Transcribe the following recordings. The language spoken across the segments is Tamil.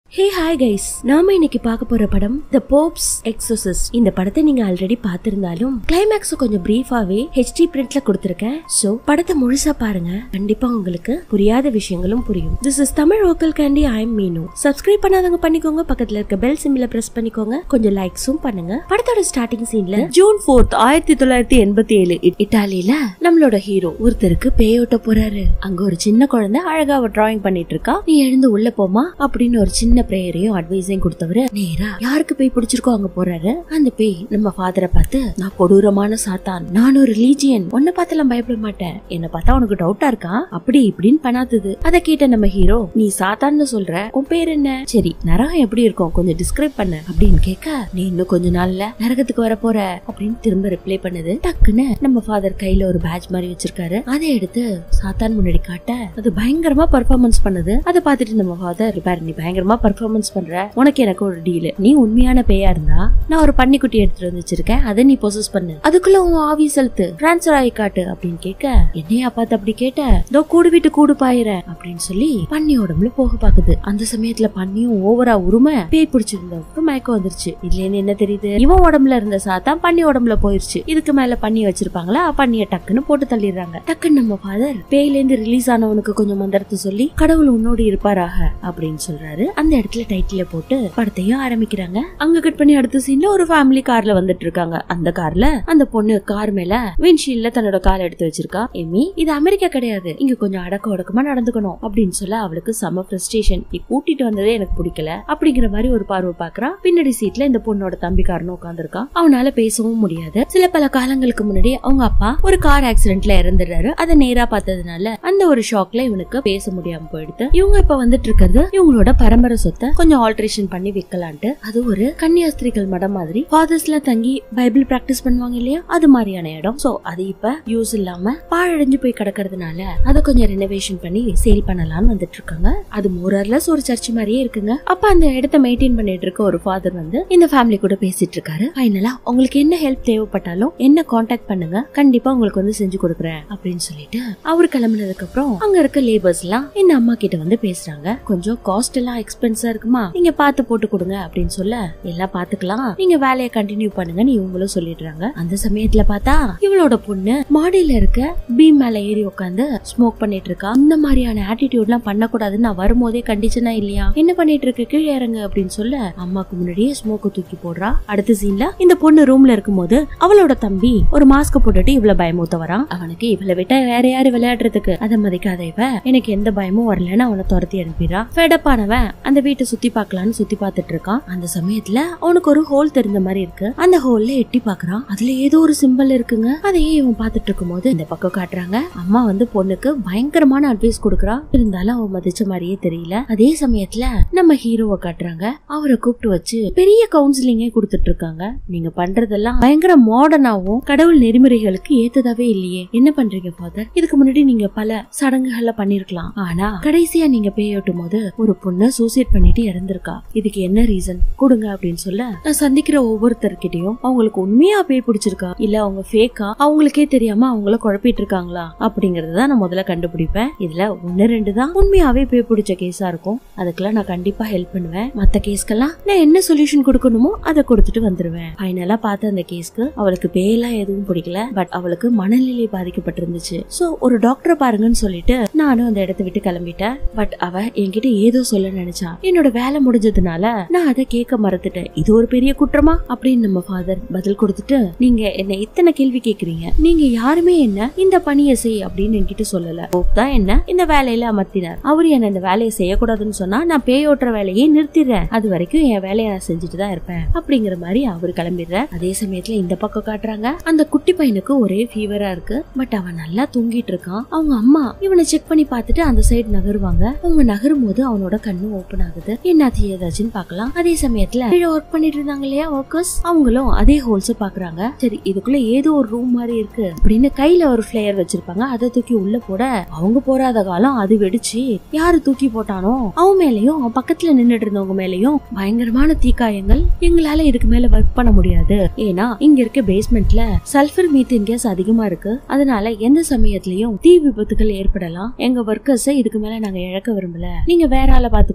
ஹே ஹாய் கைஸ் நாம இன்னைக்கு பார்க்க போற படம் த போப்ஸ் எக்ஸோசிஸ் இந்த படத்தை நீங்க ஆல்ரெடி பார்த்திருந்தாலும் கிளைமேக்ஸ் கொஞ்சம் பிரீஃபாவே ஹெச்டி பிரிண்ட்ல கொடுத்திருக்கேன் சோ படத்தை முழுசா பாருங்க கண்டிப்பா உங்களுக்கு புரியாத விஷயங்களும் புரியும் this is Tamil local candy I am Meenu subscribe பண்ணாதவங்க பண்ணிக்கோங்க பக்கத்துல இருக்க பெல் சிம்பிள பிரஸ் பண்ணிக்கோங்க கொஞ்சம் லைக்ஸும் பண்ணுங்க படத்தோட ஸ்டார்டிங் சீன்ல ஜூன் ஃபோர்த் ஆயிரத்தி தொள்ளாயிரத்தி எண்பத்தி ஏழு இட்டாலியில நம்மளோட ஹீரோ ஒருத்தருக்கு பேயோட்ட போறாரு அங்க ஒரு சின்ன குழந்தை அழகா டிராயிங் பண்ணிட்டு இருக்கா நீ எழுந்து உள்ள போமா அப்படின்னு ஒரு சின்ன பிரேயரையும் அட்வைஸையும் கொடுத்தவரு நேரா யாருக்கு பேய் பிடிச்சிருக்கோ அங்க போறாரு அந்த பேய் நம்ம ஃபாதரை பார்த்து நான் கொடூரமான சாத்தான் நான் ஒரு ரிலீஜியன் உன்னை பார்த்தெல்லாம் பயப்பட மாட்டேன் என்ன பார்த்தா உனக்கு டவுட்டா இருக்கா அப்படி இப்படின்னு பண்ணாதது அதை கேட்ட நம்ம ஹீரோ நீ சாத்தான்னு சொல்ற உன் பேர் என்ன சரி நரகம் எப்படி இருக்கும் கொஞ்சம் டிஸ்கிரைப் பண்ண அப்படின்னு கேட்க நீ இன்னும் கொஞ்ச நாள்ல நரகத்துக்கு வர போற அப்படின்னு திரும்ப ரிப்ளை பண்ணுது டக்குன்னு நம்ம ஃபாதர் கையில ஒரு பேட்ச் மாதிரி வச்சிருக்காரு அதை எடுத்து சாத்தான் முன்னாடி காட்ட அது பயங்கரமா பர்ஃபார்மன்ஸ் பண்ணுது அதை பார்த்துட்டு நம்ம ஃபாதர் பாரு நீ பயங்கரமா பர்ஃபார்மன்ஸ் பண்ற உனக்கு எனக்கு ஒரு டீல் நீ உண்மையான பேயா இருந்தா நான் ஒரு பன்னிக்குட்டி எடுத்துட்டு வந்து வச்சிருக்கேன் அதை நீ பொசஸ் பண்ணு அதுக்குள்ள உன் ஆவி செலுத்து டிரான்ஸ்ஃபர் ஆகி காட்டு அப்படின்னு கேட்க என்னையா பார்த்து அப்படி கேட்ட இதோ கூடு விட்டு கூடு பாயிர அப்படின்னு சொல்லி பன்னி உடம்புல போக பாக்குது அந்த சமயத்துல பன்னியும் ஓவரா உரிமை பேய் பிடிச்சிருந்தவருக்கு மயக்கம் வந்துருச்சு இதுல இருந்து என்ன தெரியுது இவன் உடம்புல இருந்த சாத்தான் பன்னி உடம்புல போயிருச்சு இதுக்கு மேல பன்னி வச்சிருப்பாங்களா பன்னிய டக்குன்னு போட்டு தள்ளிடுறாங்க டக்குன்னு நம்ம ஃபாதர் பேயில இருந்து ரிலீஸ் ஆனவனுக்கு கொஞ்சம் மந்திரத்தை சொல்லி கடவுள் உன்னோடு இருப்பாராக அப்படின்னு சொல்றாரு அந்த இடத்துல டைட்டில போட்டு படத்தையும் ஆரம்பிக்கிறாங்க அங்க கட் பண்ணி அடுத்த சீன்ல ஒரு ஃபேமிலி கார்ல வந்துட்டு இருக்காங்க அந்த கார்ல அந்த பொண்ணு கார் மேல விண்ட்ஷீல்ட்ல தன்னோட கால் எடுத்து வச்சிருக்கா எமி இது அமெரிக்கா கிடையாது இங்க கொஞ்சம் அடக்க ஒடக்கமா நடந்துக்கணும் அப்படின்னு சொல்ல அவளுக்கு செம ஃப்ரஸ்ட்ரேஷன் நீ கூட்டிட்டு வந்ததே எனக்கு பிடிக்கல அப்படிங்கிற மாதிரி ஒரு பார்வை பாக்குறா பின்னாடி சீட்ல இந்த பொண்ணோட தம்பிக்காரனும் உட்காந்துருக்கான் அவனால பேசவும் முடியாது சில பல காலங்களுக்கு முன்னாடி அவங்க அப்பா ஒரு கார் ஆக்சிடென்ட்ல இறந்துடுறாரு அதை நேரா பார்த்ததுனால அந்த ஒரு ஷாக்ல இவனுக்கு பேச முடியாம போயிடுது இவங்க இப்ப வந்துட்டு இருக்கிறது இவங்களோட பரம்பரை சொத்தை கொஞ்சம் ஆல்ட்ரேஷன் பண்ணி விற்கலான்ட்டு அது ஒரு கன்னியாஸ்திரிகள் மடம் மாதிரி ஃபாதர்ஸ்ல தங்கி பைபிள் பிராக்டிஸ் பண்ணுவாங்க இல்லையா அது மாதிரியான இடம் சோ அது இப்ப யூஸ் இல்லாம பாழடைஞ்சு போய் கிடக்கிறதுனால அதை கொஞ்சம் ரெனோவேஷன் பண்ணி சேல் பண்ணலாம்னு வந்துட்டு இருக்காங்க அது மோரர்லஸ் ஒரு சர்ச் மாதிரியே இருக்குங்க அப்ப அந்த இடத்த மெயின்டைன் பண்ணிட்டு இருக்க ஒரு ஃபாதர் வந்து இந்த ஃபேமிலி கூட பேசிட்டு இருக்காரு ஃபைனலா உங்களுக்கு என்ன ஹெல்ப் தேவைப்பட்டாலும் என்ன காண்டாக்ட் பண்ணுங்க கண்டிப்பா உங்களுக்கு வந்து செஞ்சு கொடுக்குறேன் அப்படின்னு சொல்லிட்டு அவர் கிளம்புனதுக்கு அப்புறம் அங்க இருக்க லேபர்ஸ் எல்லாம் இந்த அம்மா கிட்ட வந்து பேசுறாங்க கொஞ்சம் காஸ்ட் எல்லாம் எக்ஸ்பென்ஸா இருக்குமா நீங்க பார்த்து போட்டு கொடுங்க அப்படின்னு சொல்ல எல்லாம் பாத்துக்கலாம் நீங்க வேலையை கண்டினியூ பண்ணுங்கன்னு இவங்களும் சொல்லிடுறாங்க அந்த சமயத்துல பார்த்தா இவளோட பொண்ணு மாடியில இருக்க பீம் மேல ஏறி உட்காந்து ஸ்மோக் பண்ணிட்டு இருக்கா இந்த மாதிரியான ஆட்டிடியூட் எல்லாம் பண்ணக்கூடாதுன்னு நான் வரும்போதே கண்டிஷனா இல்லையா என்ன பண்ணிட்டு இருக்க கீழே இறங்கு அப்படின்னு சொல்ல அம்மாக்கு முன்னாடியே ஸ்மோக்க தூக்கி போடுறா அடுத்த சீன்ல இந்த பொண்ணு ரூம்ல இருக்கும்போது அவளோட தம்பி ஒரு மாஸ்க் போட்டுட்டு இவ்வளவு பயமூத்த வரான் அவனுக்கு இவளை விட்டா வேற யாரு விளையாடுறதுக்கு அதை மதிக்காத இவ எனக்கு எந்த பயமும் வரலன்னு அவனை துரத்தி அனுப்பிடுறா ஃபெடப்பானவன் அந்த வீட்டை சுத்தி பார்க்கலான்னு சுத்தி பார்த்துட்டு இருக்கான் அந்த சமயத்துல அவனுக்கு ஒரு ஹோல் தெரிஞ்ச மாதிரி இருக்கு அந்த ஹோல்ல எட்டி பாக்குறான் அதுல ஏதோ ஒரு சிம்பிள் இருக்குங்க அதையே இவன் பார்த்துட்டு இருக்கும்போது இந்த பக்கம் காட்டுறாங்க அம்மா வந்து பொண்ணுக்கு பயங்கரமான அட்வைஸ் கொடுக்கறா இருந்தாலும் அவன் மதிச்ச மாதிரியே தெரியல அதே சமயத்துல நம்ம ஹீரோவை காட்டுறாங்க அவரை கூப்பிட்டு வச்சு பெரிய கவுன்சிலிங்கே கொடுத்துட்டு இருக்காங்க நீங்க பண்றதெல்லாம் பயங்கர மாடர்னாவும் கடவுள் நெறிமுறைகளுக்கு ஏத்ததாவே இல்லையே என்ன பண்றீங்க ஃபாதர் இதுக்கு முன்னாடி நீங்க பல சடங்குகள்ல பண்ணிருக்கலாம் ஆனா கடைசியா நீங்க பேயோட்டும் போது ஒரு பொண்ணு சூசைட் பண்ணிட்டு இறந்திருக்கா இதுக்கு என்ன ரீசன் கொடுங்க அப்படின்னு சொல்ல நான் சந்திக்கிற ஒவ்வொருத்தர்கிட்டயும் அவங்களுக்கு உண்மையா பேய் பிடிச்சிருக்கா இல்ல அவங்க ஃபேக்கா அவங்களுக்கே தெரியாம அவங்கள குழப்பிட்டு இருக்காங்களா அப்படிங்கறத நான் முதல்ல கண்டுபிடிப்பேன் இதுல ஒன்னு ரெண்டு தான் உண்மையாவே பேய் பிடிச்ச கேஸா இருக்கும் அதுக்கெல்லாம் நான் கண்டிப்பா ஹெல்ப் பண்ணுவேன் மத்த கேஸ்க்கெல்லாம் நான் என்ன சொல்யூஷன் கொடுக்கணுமோ அதை கொடுத்துட்டு வந்துருவேன் ஃபைனலா பார்த்த அந்த கேஸ்க்கு அவளுக்கு பேயெல்லாம் எதுவும் பிடிக்கல பட் அவளுக்கு மனநிலை பாதிக்கப்பட்டிருந்துச்சு சோ ஒரு டாக்டரை பாருங்கன்னு சொல்லிட்டு நானும் அந்த இடத்த விட்டு கிளம்பிட்டேன் பட் அவ என்கிட்ட ஏதோ சொல்ல நினைச்சா என்னோட வேலை முடிஞ்சதுனால நான் அதை கேட்க மறந்துட்டேன் இது ஒரு பெரிய குற்றமா அப்படின்னு நம்ம ஃபாதர் பதில் கொடுத்துட்டு நீங்க என்ன இத்தனை கேள்வி கேக்குறீங்க நீங்க யாருமே என்ன இந்த பணியை செய் அப்படின்னு என்கிட்ட சொல்லல போப் தான் என்ன இந்த வேலையில அமர்த்தினார் அவர் என்ன இந்த வேலையை செய்யக்கூடாதுன்னு சொன்னா நான் பேயோட்டுற வேலையை நிறுத்திடுறேன் அது வரைக்கும் என் வேலையை நான் செஞ்சுட்டு தான் இருப்பேன் அப்படிங்கிற மாதிரி அவர் கிளம்பிடுற அதே சமயத்துல இந்த பக்கம் காட்டுறாங்க அந்த குட்டி பையனுக்கு ஒரே ஃபீவரா இருக்கு பட் அவன் நல்லா தூங்கிட்டு இருக்கான் அவங்க அம்மா இவனை செக் பண்ணி பார்த்துட்டு அந்த சைடு நகருவாங்க அவங்க நகரும் போது அவனோட கண்ணு ஓபன் ஆகுது என்னாச்சு ஏதாச்சுன்னு பார்க்கலாம் அதே சமயத்துல கீழே ஒர்க் பண்ணிட்டு இருந்தாங்க இல்லையா ஒர்க்கர்ஸ் அவங்களும் அதே ஹோல்ஸ் பாக்குறாங்க சரி இதுக்குள்ள ஏதோ ஒரு ரூம் மாதிரி இருக்கு அப்படின்னு கையில ஒரு பிளேயர் வச்சிருப்பாங்க அதை தூக்கி உள்ள போட அவங்க போறாத காலம் அது வெடிச்சு யாரு தூக்கி போட்டானோ அவன் மேலயும் அவன் பக்கத்துல நின்னுட்டு இருந்தவங்க மேலயும் பயங்கரமான தீக்காயங்கள் எங்களால இதுக்கு மேல ஒர்க் பண்ண முடியாது ஏன்னா இங்க இருக்க பேஸ்மெண்ட்ல சல்பர் மீத்தேன் கேஸ் அதிகமா இருக்கு அதனால எந்த சமயத்திலயும் தீ விபத்துகள் ஏற்படலாம் எங்க ஒர்க்கர்ஸ் இதுக்கு மேல நாங்க இழக்க விரும்பல நீங்க வேற ஆளை பாத்துக்கோங்க அப்படின்னு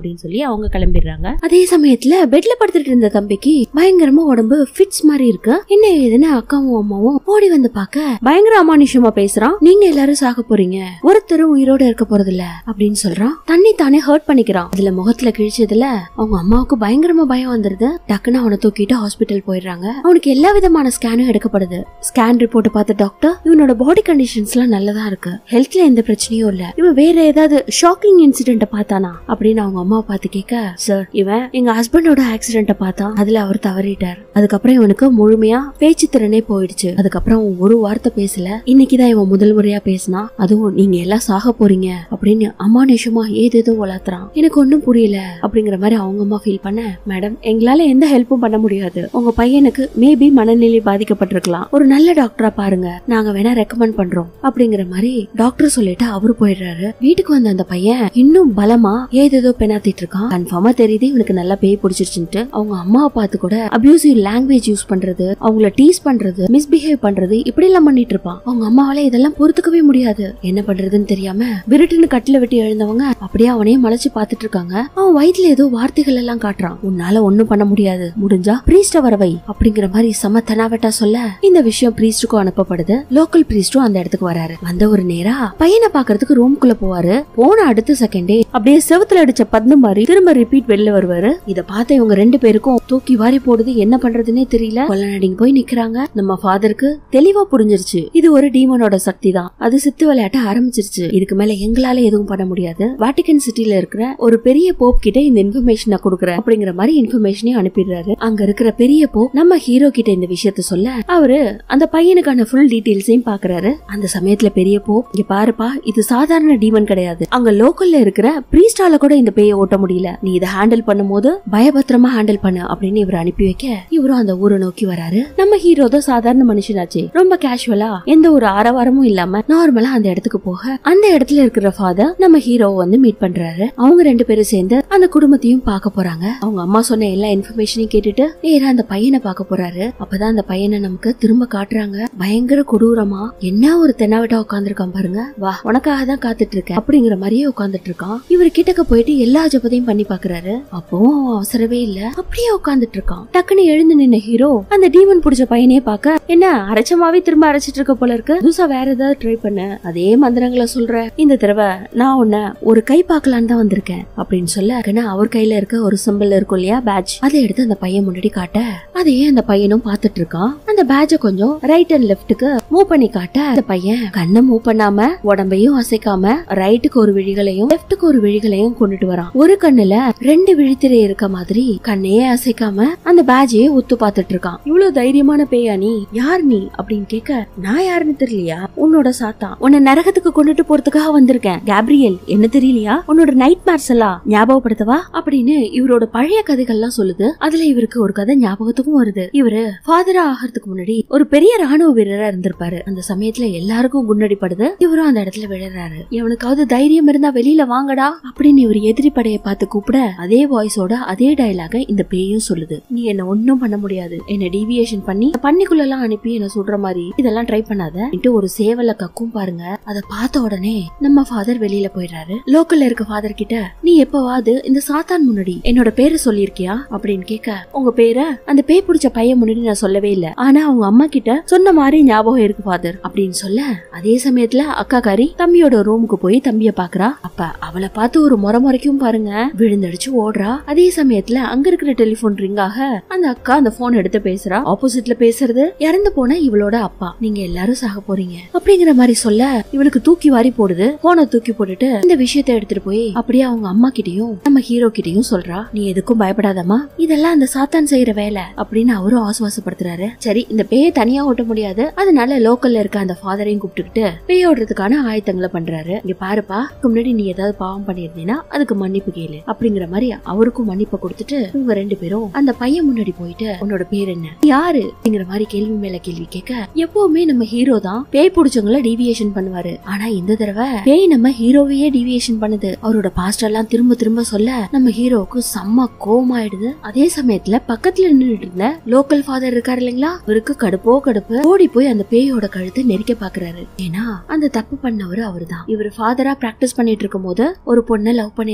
அப்படின்னு சொல்லி அவங்க கிளம்பிடுறாங்க அதே சமயத்துல பெட்ல படுத்துட்டு இருந்த தம்பிக்கு பயங்கரமா உடம்பு ஃபிட்ஸ் மாதிரி இருக்கு என்ன ஏதுன்னு அக்காவும் அம்மாவும் ஓடி வந்து பார்க்க பயங்கர அமானுஷமா பேசுறான் நீங்க எல்லாரும் சாக போறீங்க ஒருத்தரும் உயிரோட இருக்க போறது இல்ல அப்படின்னு சொல்றான் தண்ணி தானே ஹர்ட் பண்ணிக்கிறான் அதுல முகத்துல கிழிச்சதுல அவங்க அம்மாவுக்கு பயங்கரமா பயம் வந்துருது டக்குன்னு அவனை தூக்கிட்டு ஹாஸ்பிட்டல் போயிடுறாங்க அவனுக்கு எல்லா விதமான ஸ்கேனும் எடுக்கப்படுது ஸ்கேன் ரிப்போர்ட் பார்த்த டாக்டர் இவனோட பாடி கண்டிஷன்ஸ் எல்லாம் நல்லதா இருக்கு ஹெல்த்ல எந்த பிரச்சனையும் இல்ல இவன் வேற ஏதாவது ஷாக்கிங் இன்சிடென்ட் பார்த்தானா அப்படின்னு அவங்க அம்மா பார்த்து கேட்க சார் இவன் எங்க ஹஸ்பண்டோட ஆக்சிடென்ட பார்த்தான் அதுல அவர் தவறிட்டார் அதுக்கப்புறம் இவனுக்கு முழுமையா பேச்சு திறனே போயிடுச்சு அதுக்கப்புறம் அவன் ஒரு வார்த்தை பேசல இன்னைக்குதான் இவன் முதல் முறையா பேசினா அதுவும் நீங்க எல்லாம் சாக போறீங்க அப்படின்னு அமானுஷமா ஏதேதோ வளர்த்துறான் எனக்கு ஒண்ணும் புரியல அப்படிங்கிற மாதிரி அவங்க அம்மா ஃபீல் பண்ண மேடம் எங்களால எந்த ஹெல்ப்பும் பண்ண முடியாது உங்க பையனுக்கு மேபி மனநிலை பாதிக்கப்பட்டிருக்கலாம் ஒரு நல்ல டாக்டரா பாருங்க நாங்க வேணா ரெக்கமெண்ட் பண்றோம் அப்படிங்கிற மாதிரி டாக்டர் சொல்லிட்டு அவரு போயிடுறாரு வீட்டுக்கு வந்த அந்த பையன் இன்னும் பலமா ஏதேதோ பெனாத்திட்டு இருக்கான் கன்ஃபார்மா தெரியுது இவனுக்கு நல்லா பேய் பிடிச்சிருச்சுன்ட்டு அவங்க அம்மாவை பார்த்து கூட அபியூசிவ் லாங்குவேஜ் யூஸ் பண்றது அவங்கள டீஸ் பண்றது மிஸ்பிஹேவ் பண்றது இப்படி எல்லாம் பண்ணிட்டு இருப்பான் அவங்க அம்மாவால இதெல்லாம் பொறுத்துக்கவே முடியாது என்ன பண்றதுன்னு தெரியாம விருட்டுன்னு கட்டில வெட்டி எழுந்தவங்க அப்படியே அவனையே மலைச்சு பார்த்துட்டு இருக்காங்க அவன் வயிற்றுல ஏதோ வார்த்தைகள் எல்லாம் காட்டுறான் உன்னால ஒண்ணும் பண்ண முடியாது முடிஞ்சா பிரீஸ்ட வரவை அப்படிங்கிற மாதிரி செம தெனாவட்டா சொல்ல இந்த விஷயம் பிரீஸ்டுக்கும் அனுப்பப்படுது லோக்கல் பிரீஸ்டும் அந்த இடத்துக்கு வராரு வந்த ஒரு நேரா பையனை பாக்குறதுக்கு ரூம்குள்ள போவாரு போன அடுத்த செகண்டே அப்படியே செவுத்துல அடிச்ச பந்து மாதிரி திரும்ப ரிப்பீட் வெளில வருவாரு இத பார்த்த இவங்க ரெண்டு பேருக்கும் தூக்கி வாரி போடுது என்ன பண்றதுன்னே தெரியல கொல்லநடிங்க போய் நிக்கிறாங்க நம்ம ஃபாதருக்கு தெளிவா புரிஞ்சிருச்சு இது ஒரு டீமனோட சக்தி தான் அது சித்து விளையாட்ட ஆரம்பிச்சிருச்சு இதுக்கு மேல எங்களால எதுவும் பண்ண முடியாது வாட்டிகன் சிட்டில இருக்கிற ஒரு பெரிய போப் கிட்ட இந்த இன்ஃபர்மேஷனை கொடுக்குறேன் அப்படிங்கிற மாதிரி இன்ஃபர்மேஷனையும் அனுப்பிடுறாரு அங்க இருக்கிற பெரிய போப் நம்ம ஹீரோ கிட்ட இந்த விஷயத்த சொல்ல அவரு அந்த பையனுக்கான ஃபுல் டீடைல்ஸையும் பாக்குறாரு அந்த சமயத்துல பெரிய போப் இங்க பாருப்பா இது சாதாரண டீமன் கிடையாது அங்க லோக்கல்ல இருக்கிற பிரீஸ்டால கூட இந்த பேயை ஓட்ட முடியல நீ இதை ஹேண்டில் பண்ணும்போது பயபத்திரமா ஹேண்டில் பண்ணு அப்படின்னு இவர் அனுப்பி வைக்க இவரும் அந்த ஊரை நோக்கி வராரு நம்ம ஹீரோ தான் சாதாரண மனுஷனாச்சு ரொம்ப கேஷுவலா எந்த ஒரு ஆரவாரமும் இல்லாம நார்மலா அந்த இடத்துக்கு போக அந்த இடத்துல இருக்கிற ஃபாதர் நம்ம ஹீரோவை வந்து மீட் பண்றாரு அவங்க ரெண்டு பேரும் சேர்ந்து அந்த குடும்பத்தையும் பார்க்க போறாங்க அவங்க அம்மா சொன்ன எல்லா இன்ஃபர்மேஷனையும் கேட்டுட்டு நேரா அந்த பையனை பார்க்க போறாரு அப்பதான் அந்த பையனை நமக்கு திரும்ப காட்டுறாங்க பயங்கர கொடூரமா என்ன ஒரு தென்னாவட்டா உட்காந்துருக்கான் பாருங்க வா உனக்காக தான் காத்துட்டு இருக்கேன் அப்படிங்கிற மாதிரியே உட்காந்துட்டு இருக்கான் இவர் கிட்டக்க போயிட்டு எல்லா ஜபத்தையும் பண்ணி பாக்குறாரு அப்பவும் அவன் அவசரவே இல்ல அப்படியே உட்காந்துட்டு இருக்கான் டக்குன்னு எழுந்து நின்ன ஹீரோ அந்த டீமன் புடிச்ச பையனே பார்க்க என்ன அரைச்சமாவே திரும்ப அரைச்சிட்டு இருக்க போல இருக்கு புதுசா வேற ஏதாவது ட்ரை பண்ண அதே மந்திரங்களை சொல்ற இந்த தடவை நான் உன்ன ஒரு கை பார்க்கலான்னு தான் வந்திருக்கேன் அப்படின்னு சொல்ல ஏன்னா அவர் கையில இருக்க ஒரு சிம்பிள் இருக்கும் இல்லையா பேட்ச் அதை எடுத்து அந்த பையன் முன்னாடி காட்ட அதையே அந்த பையனும் பார்த்துட்டு இருக்கான் அந்த பேட்ச கொஞ்சம் ரைட் அண்ட் லெஃப்ட்டுக்கு மூவ் பண்ணி காட்ட அந்த பையன் கண்ணை மூவ் பண்ணாம உடம்பையும் அசைக்காம ரைட்டுக்கு ஒரு விழிகளையும் லெஃப்ட்டுக்கு ஒரு விழிகளையும் கொண்டுட்டு வரான் ஒரு கண்ணுல ரெண்டு விழித்திரை இருக்க மாதிரி கண்ணையே அசைக்காம அந்த பேட்சையே உத்து பார்த்துட்டு இருக்கான் இவ்வளவு தைரியமான பேயா நீ யார் நீ அப்படின்னு கேட்க நான் யாருன்னு தெரியலையா உன்னோட சாத்தா உன்னை நரகத்துக்கு கொண்டுட்டு போறதுக்காக வந்திருக்கேன் கேப்ரியல் என்ன தெரியலையா உன்னோட நைட் மேர்ஸ் எல்லாம் ஞாபகப்படுத்தவா அப்படின்னு இவரோட பழைய கதைகள்லாம் சொல்லுது அதுல இவருக்கு ஒரு கதை ஞாபகத்துக்கும் வருது இவரு ஃபாதரா ஆகிறதுக்கு முன்னாடி ஒரு பெரிய ராணுவ வீரரா இருந்திருப்பாரு அந்த சமயத்துல எல்லாருக்கும் குண்டடிப்படுது இவரும் அந்த இடத்துல விழுறாரு எவனுக்காவது தைரியம் இருந்தா வெளியில வாங்கடா அப்படின்னு இவர் எதிரி படையை பார்த்து கூப்பிட அதே வாய்ஸோட அதே டயலாக இந்த பேயும் சொல்லுது நீ என்ன ஒன்னும் பண்ண முடியாது என்ன டீவியேஷன் பண்ணி பண்ணிக்குள்ள எல்லாம் அனுப்பி என்ன சொல்ற மாதிரி இதெல்லாம் ட்ரை பண்ணாத இன்ட்டு ஒரு சேவல கக்கும் பாருங்க அத பார்த்த உடனே நம்ம ஃபாதர் வெளியில போயிடுறாரு லோக்கல்ல இருக்க ஃபாதர் கிட்ட நீ எப்பவாவது இந்த சாத்தான் முன்னாடி என்னோட பேரை சொல்லியிருக்கியா அப்படின்னு கேட்க உங்க பேரை அந்த பேய் பிடிச்ச பையன் முன்னாடி நான் சொல்லவே இல்ல ஆனா அவங்க அம்மா கிட்ட சொன்ன மாதிரி ஞாபகம் இருக்கு ஃபாதர் அப்படின்னு சொல்ல அதே சமயத்துல அக்கா காரி தம்பியோட ரூமுக்கு போய் தம்பிய பாக்குறா அப்ப அவளை பார்த்து ஒரு முறை முறைக்கும் பாருங்க விழுந்தடிச்சு ஓடுறா அதே சமயத்துல அங்க இருக்கிற டெலிபோன் ரிங் ஆக அந்த அக்கா அந்த போன் எடுத்து பேசுறா ஆப்போசிட்ல பேசுறது இறந்து போன இவளோட அப்பா நீங்க எல்லாரும் சாக போறீங்க அப்படிங்கிற மாதிரி சொல்ல இவளுக்கு தூக்கி வாரி போடுது போனை தூக்கி போட்டுட்டு இந்த விஷயத்தை எடுத்துட்டு போய் அப்படியே அவங்க அம்மா கிட்டயும் நம்ம ஹீரோ கிட்டயும் சொல்றா நீ எதுக்கும் பயப்படாதம்மா இதெல்லாம் அந்த சாத்தான் செய்யற வேலை அப்படின்னு அவரும் ஆசுவாசப்படுத்துறாரு சரி இந்த பேயை தனியா ஓட்ட முடியாது அதனால லோக்கல்ல இருக்க அந்த ஃபாதரையும் கூப்பிட்டுக்கிட்டு பேய் ஓடுறதுக்கான ஆயத்தங்களை பண்றாரு இங்க பாருப்பா இதுக்கு முன்னாடி நீ ஏதாவது பாவம் பண்ணியிருந்தீங்கன்னா அதுக்கு மன்னிப்பு கேளு அப்படிங்கிற மாதிரி அவருக்கும் மன்னிப்பை கொடுத்துட்டு இவங்க ரெண்டு பேரும் அந்த பையன் முன்னாடி போயிட்டு உன்னோட பேர் என்ன யாரு அப்படிங்கிற மாதிரி கேள்வி மேல கேள்வி கேட்க எப்பவுமே நம்ம ஹீரோ தான் பேய் பிடிச்சவங்கள டீவியேஷன் பண்ணுவாரு ஆனா இந்த தடவை பேய் நம்ம ஹீரோவையே டீவியேஷன் பண்ணுது அவரோட பாஸ்ட் எல்லாம் திரும்ப திரும்ப சொல்ல நம்ம ஹீரோவுக்கு செம்ம கோவமாயிடுது அதே சமயத்துல பக்கத்துல நின்னுட்டு இருந்த லோக்கல் ஃபாதர் இருக்காரு இல்லைங்களா அவருக்கு கடுப்போ கடுப்பு ஓடி போய் அந்த பேயோட கழுத்தை நெரிக்க பாக்குறாரு ஏன்னா அந்த தப்பு பண்ணவர் அவர்தான் இவர் ஃபாதரா பிராக்டிஸ் பண்ணிட்டு இருக்கும் போது ஒரு பொண்ணை லவ் பண்ணிருப்பாரு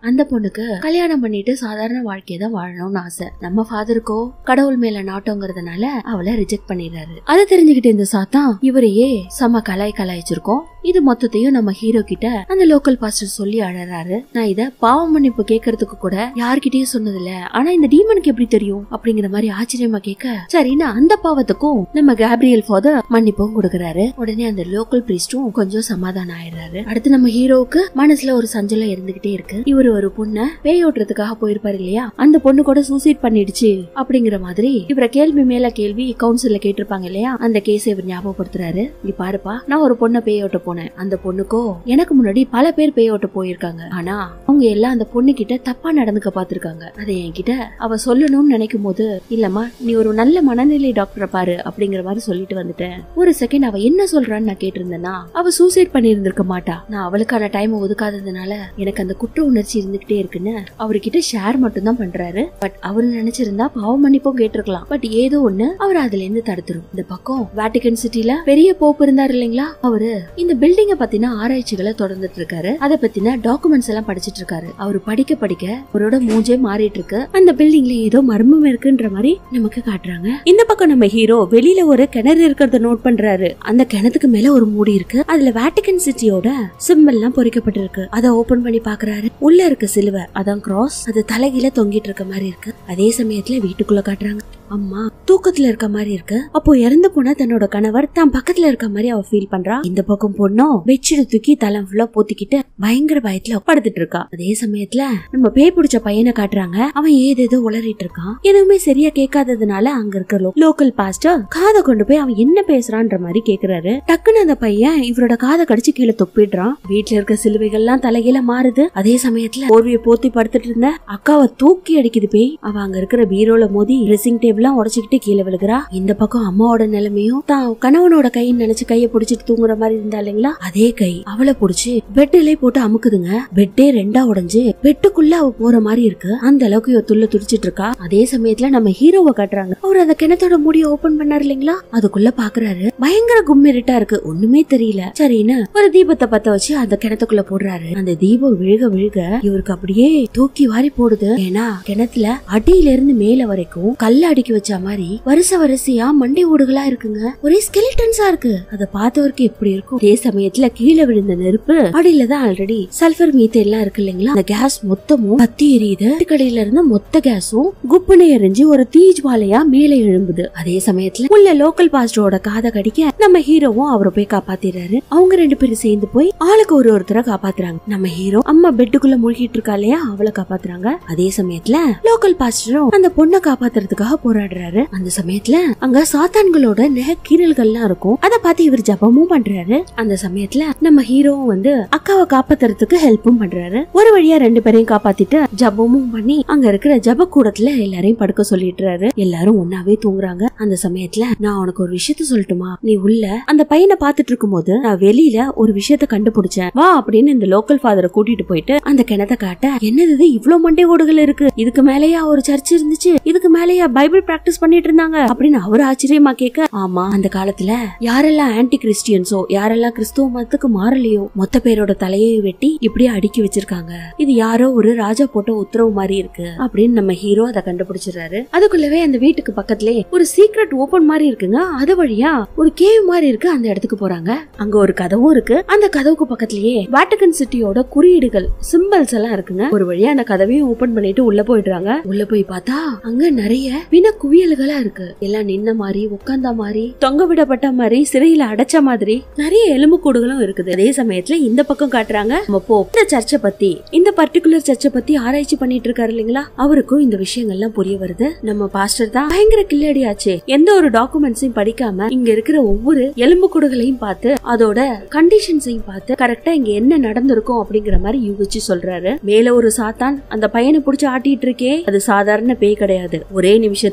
அந்த பொண்ணுக்கு கல்யாணம் பண்ணிட்டு சாதாரண வாழ்க்கையை தான் வாழணும்னு ஆசை நம்ம ஃபாதருக்கோ கடவுள் மேல நாட்டங்கிறதுனால அவளை ரிஜெக்ட் பண்ணிடுறாரு அதை தெரிஞ்சுக்கிட்டு இந்த சாத்தான் இவரையே செம கலாய் கலாய்ச்சிருக்கோம் இது மொத்தத்தையும் நம்ம ஹீரோ கிட்ட அந்த லோக்கல் பாஸ்டர் சொல்லி அழறாரு நான் இத பாவ மன்னிப்பு கேட்கறதுக்கு கூட யார்கிட்டயும் சொன்னதில்ல ஆனா இந்த டீமனுக்கு எப்படி தெரியும் அப்படிங்கிற மாதிரி ஆச்சரியமா கேட்க சரின்னு அந்த பாவத்துக்கும் நம்ம கேப்ரியல் ஃபாதர் மன்னிப்பும் கொடுக்கறாரு உடனே அந்த லோக்கல் பிரீஸ்டும் கொஞ்சம் சமாதானம் ஆயிடுறாரு அடுத்து நம்ம ஹீரோவுக்கு மனசுல ஒரு சஞ்சலம் இருந்துகிட்டே இருக்கு இவரு ஒரு பொண்ண பேய் ஓட்டுறதுக்காக போயிருப்பாரு இல்லையா அந்த பொண்ணு கூட சூசைட் பண்ணிடுச்சு அப்படிங்கிற மாதிரி இவர கேள்வி மேல கேள்வி கவுன்சில்ல கேட்டிருப்பாங்க இல்லையா அந்த கேஸ் இவர் ஞாபகப்படுத்துறாரு நீ பாருப்பா நான் ஒரு பொண்ணை பேய் ஓட்ட போனேன் அந்த பொண்ணுக்கோ எனக்கு முன்னாடி பல பேர் பேய் ஓட்ட போயிருக்காங்க ஆனா அவங்க எல்லாம் அந்த பொண்ணு கிட்ட தப்பா நடந்துக்க பாத்திருக்காங்க அதை என்கிட்ட அவ சொல்லணும்னு நினைக்கும் போது இல்லம்மா நீ ஒரு நல்ல மனநிலை டாக்டரை பாரு அப்படிங்கிற மாதிரி சொல்லிட்டு வந்துட்டேன் ஒரு செகண்ட் அவ என்ன சொல்றான்னு நான் கேட்டிருந்தேன்னா அவ சூசைட் பண்ணியிருந்திருக்க மாட்டா நான் அவளுக்கான டைம் ஒதுக்காததுனால எனக்கு அந்த குற்ற உணர்ச்சி இருந்துகிட்டே இருக்குன்னு அவர்கிட்ட ஷேர் மட்டும் தான் பண்றாரு பட் அவரு நினைச்சிருந்தா பாவ மன்னிப்பும் கேட்டிருக்கலாம் பட் ஏதோ ஒண்ணு அவர் அதுல இருந்து தடுத்துரும் இந்த பக்கம் வேட்டிகன் சிட்டில பெரிய போப் இருந்தாரு இல்லைங்களா அவரு இந்த பில்டிங்க பத்தின ஆராய்ச்சிகளை தொடர்ந்துட்டு இருக்காரு அதை பத்தின டாக்குமெண்ட்ஸ் எல்லாம் படிச்சிட்டு இருக்காரு அவரு படிக்க படிக்க அவரோட மூஞ்சே மாறிட்டு இருக்கு அந்த பில்டிங்ல ஏதோ மர்மம் இருக்குன்ற மாதிரி நமக்கு காட்டுறாங்க இந்த பக்கம் நம்ம ஹீரோ வெளியில ஒரு கிணறு இருக்கிறத நோட் பண்றாரு அந்த கிணத்துக்கு மேல ஒரு மூடி இருக்கு அதுல வேட்டிகன் சிட்டியோட சிம்பிள் எல்லாம் பொறிக்கப்பட்டிருக்கு அதை ஓபன் பண்ணி பாக்குறாரு உள்ள இருக்க சிலுவை அதான் கிராஸ் அது தலைகீழ தொங்கிட்டு இருக்க மாதிரி இருக்கு அதே சமயத்துல வீட்டுக்குள்ள காட்டுறாங்க அம்மா தூக்கத்துல இருக்க மாதிரி இருக்கு அப்போ இறந்து போன தன்னோட கணவர் தான் பக்கத்துல இருக்க மாதிரி அவ ஃபீல் பண்றா இந்த பக்கம் பொண்ணும் பெட்ஷீட் தூக்கி தலை ஃபுல்லா போத்திக்கிட்டு பயங்கர பயத்துல படுத்துட்டு இருக்கா அதே சமயத்துல நம்ம பேய் பிடிச்ச பையனை காட்டுறாங்க அவன் ஏதேதோ உளறிட்டு இருக்கான் எதுவுமே சரியா கேட்காததுனால அங்க இருக்க லோக்கல் பாஸ்டர் காதை கொண்டு போய் அவன் என்ன பேசுறான்ற மாதிரி கேக்குறாரு டக்குன்னு அந்த பையன் இவரோட காதை கடிச்சு கீழே தொப்பிடுறான் வீட்டுல இருக்க சிலுவைகள்லாம் தலைகீழ மாறுது அதே சமயத்துல போர்வைய போத்தி படுத்துட்டு இருந்த அக்காவை தூக்கி அடிக்குது பேய் அவ அங்க இருக்கிற பீரோல மோதி ட்ரெஸ்ஸிங் டேபிள் எல்லாம் உடச்சுக்கிட்டு கீழே விழுகிறா இந்த பக்கம் அம்மாவோட நிலைமையும் தான் கணவனோட கைன்னு நினைச்சு கைய புடிச்சிட்டு தூங்குற மாதிரி இருந்தா இல்லைங்களா அதே கை அவளை புடிச்சு பெட்டிலே போட்டு அமுக்குதுங்க பெட்டே ரெண்டா உடைஞ்சு பெட்டுக்குள்ள அவ போற மாதிரி இருக்கு அந்த அளவுக்கு இவ துள்ள துடிச்சிட்டு இருக்கா அதே சமயத்துல நம்ம ஹீரோவை காட்டுறாங்க அவர் அந்த கிணத்தோட மூடிய ஓபன் பண்ணாரு இல்லைங்களா அதுக்குள்ள பாக்குறாரு பயங்கர கும்மிருட்டா இருக்கு ஒண்ணுமே தெரியல சரின்னு ஒரு தீபத்தை பத்த வச்சு அந்த கிணத்துக்குள்ள போடுறாரு அந்த தீபம் விழுக விழுக இவருக்கு அப்படியே தூக்கி வாரி போடுது ஏன்னா கிணத்துல அடியில இருந்து மேல வரைக்கும் கல்ல அடுக்கி வச்ச மாதிரி வரிசை வரிசையா மண்டை ஓடுகளா இருக்குங்க ஒரே ஸ்கெலிட்டன்ஸா இருக்கு அத பார்த்தவருக்கு எப்படி இருக்கும் அதே சமயத்துல கீழே விழுந்த நெருப்பு அடியில தான் ஆல்ரெடி சல்பர் மீத்த எல்லாம் இருக்கு இல்லைங்களா அந்த கேஸ் மொத்தமும் பத்தி எரியுது கடையில இருந்த மொத்த கேஸும் குப்புனை எரிஞ்சு ஒரு தீஜ் வாலையா மேலே எழும்புது அதே சமயத்துல உள்ள லோக்கல் பாஸ்டரோட காதை கடிக்க நம்ம ஹீரோவும் அவரை போய் காப்பாத்திடுறாரு அவங்க ரெண்டு பேரும் சேர்ந்து போய் ஆளுக்கு ஒரு ஒருத்தரை காப்பாத்துறாங்க நம்ம ஹீரோ அம்மா பெட்டுக்குள்ள மூழ்கிட்டு இருக்கா இல்லையா அவளை காப்பாத்துறாங்க அதே சமயத்துல லோக்கல் பாஸ்டரும் அந்த பொண்ணை காப்பாத்துறதுக்காக போராடுறாரு அந்த சமயத்துல அங்க சாத்தான்களோட நெக கீரல்கள்லாம் இருக்கும் அத பார்த்து இவர் ஜபமும் பண்றாரு அந்த சமயத்துல நம்ம ஹீரோவும் வந்து அக்காவை காப்பாத்துறதுக்கு ஹெல்ப்பும் பண்றாரு ஒரு வழியா ரெண்டு பேரையும் காப்பாத்திட்டு ஜபமும் பண்ணி அங்க இருக்கிற ஜப கூடத்துல எல்லாரையும் படுக்க சொல்லிடுறாரு எல்லாரும் ஒன்னாவே தூங்குறாங்க அந்த சமயத்துல நான் உனக்கு ஒரு விஷயத்த சொல்லட்டுமா நீ உள்ள அந்த பையனை பாத்துட்டு இருக்கும்போது நான் வெளியில ஒரு விஷயத்த கண்டுபிடிச்சேன் வா அப்படின்னு இந்த லோக்கல் ஃபாதரை கூட்டிட்டு போயிட்டு அந்த கிணத்தை காட்ட என்னது இது இவ்ளோ மண்டை ஓடுகள் இருக்கு இதுக்கு மேலேயா ஒரு சர்ச் இருந்துச்சு இதுக்கு மேலேயா பைபிள் பிராக்டிஸ் பண்ணிட்டு இருந்தாங்க அப்படின்னு அவர் ஆச்சரியமா கேட்க ஆமா அந்த காலத்துல யாரெல்லாம் ஆன்டி கிறிஸ்டியன்ஸோ யாரெல்லாம் கிறிஸ்துவ மதத்துக்கு மாறலையோ மொத்த பேரோட தலையை வெட்டி இப்படியே அடுக்கி வச்சிருக்காங்க இது யாரோ ஒரு ராஜா போட்ட உத்தரவு மாதிரி இருக்கு அப்படின்னு நம்ம ஹீரோ அதை கண்டுபிடிச்சிடுறாரு அதுக்குள்ளவே அந்த வீட்டுக்கு பக்கத்திலே ஒரு சீக்ரெட் ஓபன் மாதிரி இருக்குங்க அது வழியா ஒரு கேவ் மாதிரி இருக்கு அந்த இடத்துக்கு போறாங்க அங்க ஒரு கதவும் இருக்கு அந்த கதவுக்கு பக்கத்திலேயே வாட்டிகன் சிட்டியோட குறியீடுகள் சிம்பிள்ஸ் எல்லாம் இருக்குங்க ஒரு வழியா அந்த கதவையும் ஓபன் பண்ணிட்டு உள்ள போயிடுறாங்க உள்ள போய் பார்த்தா அங்க நிறைய பின குவியல்களா இருக்கு எல்லாம் நின்ன மாதிரி உட்கார்ந்த மாதிரி தொங்க விடப்பட்ட மாதிரி சிறையில அடைச்ச மாதிரி நிறைய எலும்பு கூடுகளும் இருக்குது அதே சமயத்துல இந்த பக்கம் காட்டுறாங்க நம்ம போ இந்த சர்ச்சை பத்தி இந்த பர்டிகுலர் சர்ச்சை பத்தி ஆராய்ச்சி பண்ணிட்டு இருக்காரு இல்லைங்களா அவருக்கும் இந்த விஷயங்கள்லாம் புரிய வருது நம்ம பாஸ்டர் தான் பயங்கர கில்லடியாச்சு எந்த ஒரு டாக்குமெண்ட்ஸையும் படிக்காம இங்க இருக்கிற ஒவ்வொரு எலும்பு கூடுகளையும் பார்த்து அதோட கண்டிஷன்ஸையும் பார்த்து கரெக்டா இங்க என்ன நடந்திருக்கும் அப்படிங்கிற மாதிரி யூகிச்சு சொல்றாரு மேல ஒரு சாத்தான் அந்த பையனை புடிச்சு ஆட்டிட்டு இருக்கே அது சாதாரண பேய் கிடையாது ஒரே நிமிஷத்துல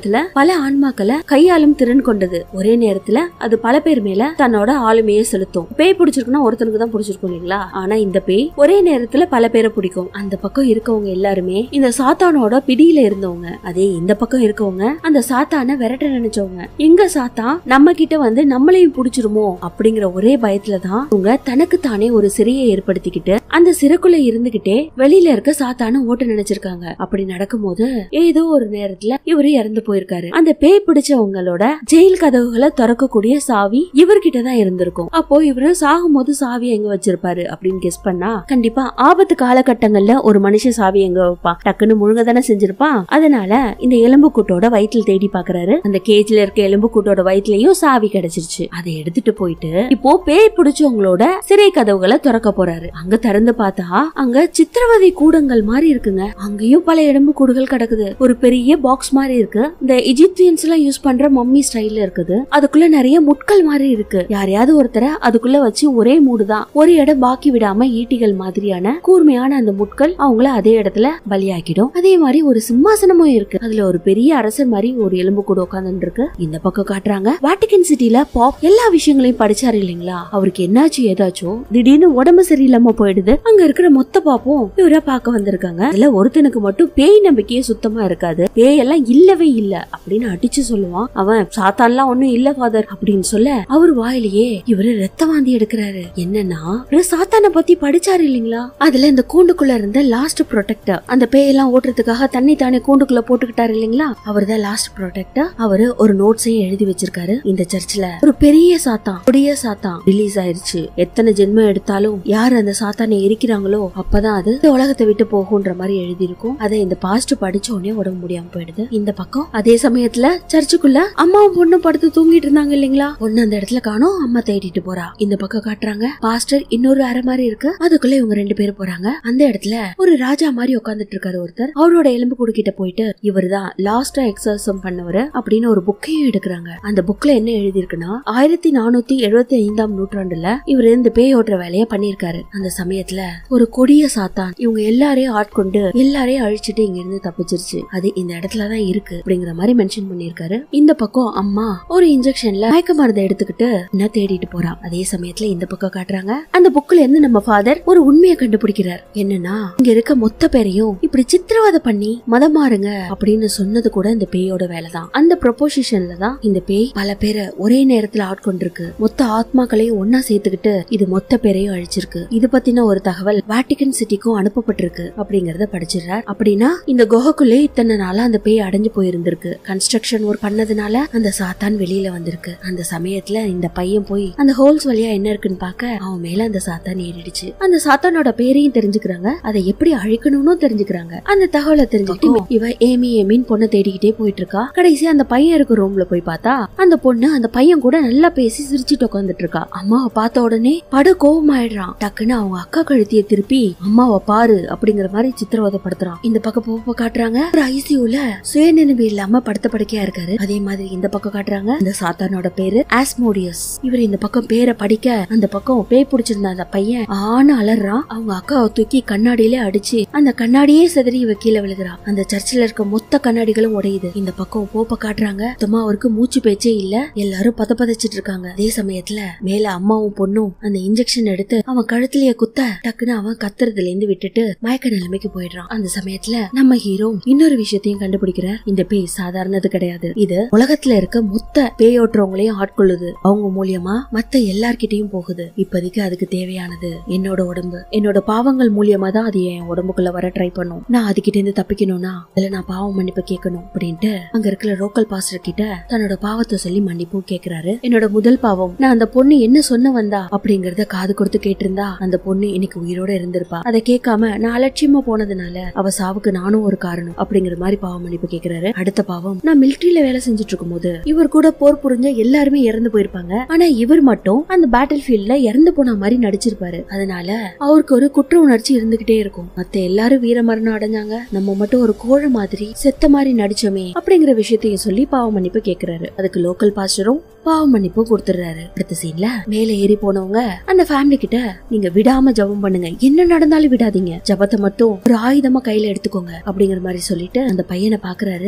நேரத்துல பல ஆன்மாக்களை கையாளும் திறன் கொண்டது ஒரே நேரத்துல அது பல பேர் மேல தன்னோட ஆளுமையை செலுத்தும் பேய் பிடிச்சிருக்குன்னா ஒருத்தனுக்கு தான் பிடிச்சிருக்கும் இல்லைங்களா ஆனா இந்த பேய் ஒரே நேரத்துல பல பேரை பிடிக்கும் அந்த பக்கம் இருக்கவங்க எல்லாருமே இந்த சாத்தானோட பிடியில இருந்தவங்க அதே இந்த பக்கம் இருக்கவங்க அந்த சாத்தான விரட்ட நினைச்சவங்க எங்க சாத்தான் நம்ம கிட்ட வந்து நம்மளையும் பிடிச்சிருமோ அப்படிங்கிற ஒரே பயத்துல தான் அவங்க தனக்கு தானே ஒரு சிறையை ஏற்படுத்திக்கிட்டு அந்த சிறைக்குள்ள இருந்துகிட்டே வெளியில இருக்க சாத்தான ஓட்ட நினைச்சிருக்காங்க அப்படி நடக்கும்போது ஏதோ ஒரு நேரத்துல இவரு இறந்து போயிருக்காரு அந்த பேய் பிடிச்சவங்களோட ஜெயில் கதவுகளை திறக்கக்கூடிய சாவி இவர்கிட்ட தான் இருந்திருக்கும் அப்போ இவரு சாகும்போது சாவி எங்க வச்சிருப்பாரு அப்படின்னு கெஸ் பண்ணா கண்டிப்பா ஆபத்து காலகட்டங்கள்ல ஒரு மனுஷன் சாவி எங்க வைப்பான் டக்குன்னு முழுங்க தானே செஞ்சிருப்பான் அதனால இந்த எலும்பு கூட்டோட வயிற்றுல தேடி பாக்குறாரு அந்த கேஜ்ல இருக்க எலும்பு கூட்டோட வயிற்றுலயும் சாவி கிடைச்சிருச்சு அதை எடுத்துட்டு போயிட்டு இப்போ பேய் பிடிச்சவங்களோட சிறை கதவுகளை திறக்க போறாரு அங்க திறந்து பார்த்தா அங்க சித்திரவதை கூடங்கள் மாதிரி இருக்குங்க அங்கேயும் பல எலும்பு கூடுகள் கிடக்குது ஒரு பெரிய பாக்ஸ் மாதிரி இருக்கு இந்த இஜிப்தியன்ஸ் எல்லாம் யூஸ் பண்ற மம்மி ஸ்டைல்ல இருக்குது அதுக்குள்ள நிறைய முட்கள் மாதிரி இருக்கு யாரையாவது ஒருத்தரை அதுக்குள்ள வச்சு ஒரே மூடுதான் ஒரு இடம் பாக்கி விடாம ஈட்டிகள் மாதிரியான கூர்மையான அந்த முட்கள் அவங்கள அதே இடத்துல பலியாக்கிடும் அதே மாதிரி ஒரு சிம்மாசனமும் இருக்கு அதுல ஒரு பெரிய அரசர் மாதிரி ஒரு எலும்பு கூட உட்கார்ந்து இருக்கு இந்த பக்கம் காட்டுறாங்க வாட்டிகன் சிட்டில பாப் எல்லா விஷயங்களையும் படிச்சாரு இல்லைங்களா அவருக்கு என்னாச்சு ஏதாச்சும் திடீர்னு உடம்பு சரியில்லாம போயிடுது அங்க இருக்கிற மொத்த பாப்பும் இவரை பார்க்க வந்திருக்காங்க அதுல ஒருத்தனுக்கு மட்டும் பேய் நம்பிக்கையே சுத்தமா இருக்காது பேய் எல்லாம் இல்லவே இல்ல அப்படின்னு அடிச்சு சொல்லுவான் அவன் சாத்தான்லாம் ஒண்ணும் இல்ல ஃபாதர் அப்படின்னு சொல்ல அவர் வாயிலேயே இவரு ரத்த வாந்தி எடுக்கிறாரு என்னன்னா இவரு சாத்தானை பத்தி படிச்சாரு இல்லைங்களா அதுல இந்த கூண்டுக்குள்ள இருந்த லாஸ்ட் ப்ரொடெக்டர் அந்த பேயெல்லாம் ஓட்டுறதுக்காக தண்ணி தானே கூண்டுக்குள்ள போட்டுக்கிட்டாரு இல்லைங்களா அவர் தான் லாஸ்ட் ப்ரொடெக்டர் அவரு ஒரு நோட்ஸையும் எழுதி வச்சிருக்காரு இந்த சர்ச்ல ஒரு பெரிய சாத்தான் கொடிய சாத்தான் ரிலீஸ் ஆயிருச்சு எத்தனை ஜென்மம் எடுத்தாலும் யார் அந்த சாத்தானை எரிக்கிறாங்களோ அப்பதான் அது இந்த உலகத்தை விட்டு போகுன்ற மாதிரி எழுதி இருக்கும் அதை இந்த பாஸ்ட் படிச்ச உடனே உடம்பு முடியாம போயிடுது இந்த பக்கம் அதே சமயத்துல சர்ச்சுக்குள்ள அம்மாவும் பொண்ணும் படுத்து தூங்கிட்டு இருந்தாங்க இல்லைங்களா பொண்ணு அந்த இடத்துல காணோம் அம்மா தேடிட்டு போறா இந்த பக்கம் காட்டுறாங்க பாஸ்டர் இன்னொரு அறை மாதிரி இருக்கு அதுக்குள்ள இவங்க ரெண்டு பேரும் போறாங்க அந்த இடத்துல ஒரு ராஜா மாதிரி உட்கார்ந்துட்டு இருக்காரு ஒருத்தர் அவரோட எலும்பு குடுக்கிட்ட போயிட்டு இவர்தான் லாஸ்டா எக்ஸர்சம் பண்ணவரு அப்படின்னு ஒரு புக்கையும் எடுக்கிறாங்க அந்த புக்ல என்ன எழுதி இருக்குன்னா ஆயிரத்தி நானூத்தி எழுபத்தி ஐந்தாம் நூற்றாண்டுல இவர் இந்த பேய் ஓட்டுற வேலைய பண்ணிருக்காரு அந்த சமயத்துல ஒரு கொடிய சாத்தான் இவங்க எல்லாரையும் ஆட்கொண்டு எல்லாரையும் அழிச்சிட்டு இங்க இருந்து தப்பிச்சிருச்சு அது இந்த இடத்துலதான் இருக்கு அப்படிங்கிற மாதிரி மென்ஷன் பண்ணிருக்காரு இந்த பக்கம் அம்மா ஒரு இன்ஜெக்ஷன்ல மயக்க மருந்தை எடுத்துக்கிட்டு என்ன தேடிட்டு போறா அதே சமயத்துல இந்த பக்கம் காட்டுறாங்க அந்த புக்ல இருந்து நம்ம ஃபாதர் ஒரு உண்மையை கண்டுபிடிக்கிறார் என்னன்னா இங்க இருக்க மொத்த பேரையும் இப்படி சித்திரவதை பண்ணி மதம் மாறுங்க அப்படின்னு சொன்னது கூட இந்த பேயோட வேலை தான் அந்த ப்ரொபோசிஷன்ல தான் இந்த பேய் பல பேரை ஒரே நேரத்துல ஆட்கொண்டிருக்கு மொத்த ஆத்மாக்களையும் ஒன்னா சேர்த்துக்கிட்டு இது மொத்த பேரையும் அழிச்சிருக்கு இது பத்தின ஒரு தகவல் வாட்டிகன் சிட்டிக்கும் அனுப்பப்பட்டிருக்கு அப்படிங்கறத படிச்சிடுறார் அப்படின்னா இந்த குகைக்குள்ளே இத்தனை நாளா அந்த பேய் அடைஞ்சு போயிருந்திருக்கு கன்ஸ்ட்ரக்ஷன் ஒர்க் பண்ணதுனால அந்த சாத்தான் வெளியில வந்திருக்கு அந்த சமயத்துல இந்த பையன் போய் அந்த ஹோல்ஸ் வழியா என்ன இருக்குன்னு பார்க்க அவன் மேல அந்த சாத்தான் ஏறிடுச்சு அந்த சாத்தானோட பேரையும் தெரிஞ்சுக்கிறாங்க அதை எப்படி அழிக்கணும்னு தெரிஞ்சுக்கிறாங்க அந்த தகவலை தெரிஞ்சுக்கிட்டு இவ ஏமி ஏமின்னு பொண்ணை தேடிக்கிட்டே போயிட்டு இருக்கா கடைசி அந்த பையன் இருக்க ரூம்ல போய் பார்த்தா அந்த பொண்ணு அந்த பையன் கூட நல்லா பேசி சிரிச்சிட்டு உட்காந்துட்டு இருக்கா அம்மாவை பார்த்த உடனே படு கோவமாயிடுறான் டக்குன்னு அவங்க அக்கா கழுத்திய திருப்பி அம்மாவை பாரு அப்படிங்கிற மாதிரி சித்திரவதைப்படுத்துறான் இந்த பக்கம் போப்ப காட்டுறாங்க ஒரு ஐசியூல சுயநினைவு இல்லாம படுத்த படுக்கையா இருக்காரு அதே மாதிரி இந்த பக்கம் காட்டுறாங்க இந்த சாத்தானோட பேரு ஆஸ்மோடியஸ் இவர் இந்த பக்கம் பேரை படிக்க அந்த பக்கம் பேய் பிடிச்சிருந்த அந்த பையன் ஆன அலறான் அவங்க அக்காவை தூக்கி கண்ணாடியிலே அடிச்சு அந்த கண்ணாடியே செதறி இவ கீழே விழுகிறான் அந்த சர்ச்சில் இருக்க மொத்த கண்ணாடிகளும் உடையுது இந்த பக்கம் போப்ப காட்டுறாங்க சுத்தமா அவருக்கு மூச்சு பேச்சே இல்ல எல்லாரும் பத பதச்சிட்டு இருக்காங்க அதே சமயத்துல மேல அம்மாவும் பொண்ணும் அந்த இன்ஜெக்ஷன் எடுத்து அவன் கழுத்துலயே குத்த டக்குன்னு அவன் கத்துறதுல இருந்து விட்டுட்டு மயக்க நிலைமைக்கு போயிடுறான் அந்த சமயத்துல நம்ம ஹீரோ இன்னொரு விஷயத்தையும் கண்டுபிடிக்கிறார் இந்த பேய் சாதாரணது கிடையாது இது உலகத்துல இருக்க மொத்த பேயோட்டுறவங்களையும் ஆட்கொள்ளுது அவங்க மூலியமா மத்த எல்லார்கிட்டயும் போகுது இப்போதைக்கு அதுக்கு தேவையானது என்னோட உடம்பு என்னோட பாவங்கள் மூலியமா தான் அது என் உடம்புக்குள்ள வர ட்ரை பண்ணும் நான் அதுகிட்ட இருந்து தப்பிக்கணும்னா அதுல நான் பாவம் மன்னிப்பு கேட்கணும் அப்படின்ட்டு அங்க இருக்கிற லோக்கல் பாஸ்டர் கிட்ட தன்னோட பாவத்தை சொல்லி மன்னிப்பும் கேக்குறாரு என்னோட முதல் பாவம் நான் அந்த பொண்ணு என்ன சொன்ன வந்தா அப்படிங்கறத காது கொடுத்து கேட்டிருந்தா அந்த பொண்ணு இன்னைக்கு உயிரோட இருந்திருப்பா அதை கேட்காம நான் அலட்சியமா போனதுனால அவ சாவுக்கு நானும் ஒரு காரணம் அப்படிங்கிற மாதிரி பாவம் மன்னிப்பு கேக்குறாரு அடுத்த பாவம் நான் மிலிட்டரியில வேலை செஞ்சுட்டு இருக்கும் போது இவர் கூட போர் புரிஞ்ச எல்லாருமே இறந்து போயிருப்பாங்க ஆனா இவர் மட்டும் அந்த பேட்டில் ஃபீல்ட்ல இறந்து போன மாதிரி நடிச்சிருப்பாரு அதனால அவருக்கு ஒரு குற்ற உணர்ச்சி இருந்துகிட்டே இருக்கும் மத்த எல்லாரும் வீர மரணம் அடைஞ்சாங்க நம்ம மட்டும் ஒரு கோழ மாதிரி செத்த மாதிரி நடிச்சோமே அப்படிங்கிற விஷயத்தையும் சொல்லி பாவ மன்னிப்பு கேக்குறாரு அதுக்கு லோக்கல் பாஸ்டரும் பாவ மன்னிப்பு கொடுத்துறாரு அடுத்த சீன்ல மேல ஏறி போனவங்க அந்த ஃபேமிலி கிட்ட நீங்க விடாம ஜெபம் பண்ணுங்க என்ன நடந்தாலும் விடாதீங்க ஜபத்தை மட்டும் ஒரு ஆயுதமா கையில எடுத்துக்கோங்க அப்படிங்கிற மாதிரி சொல்லிட்டு அந்த பையனை பாக்குறாரு பையன்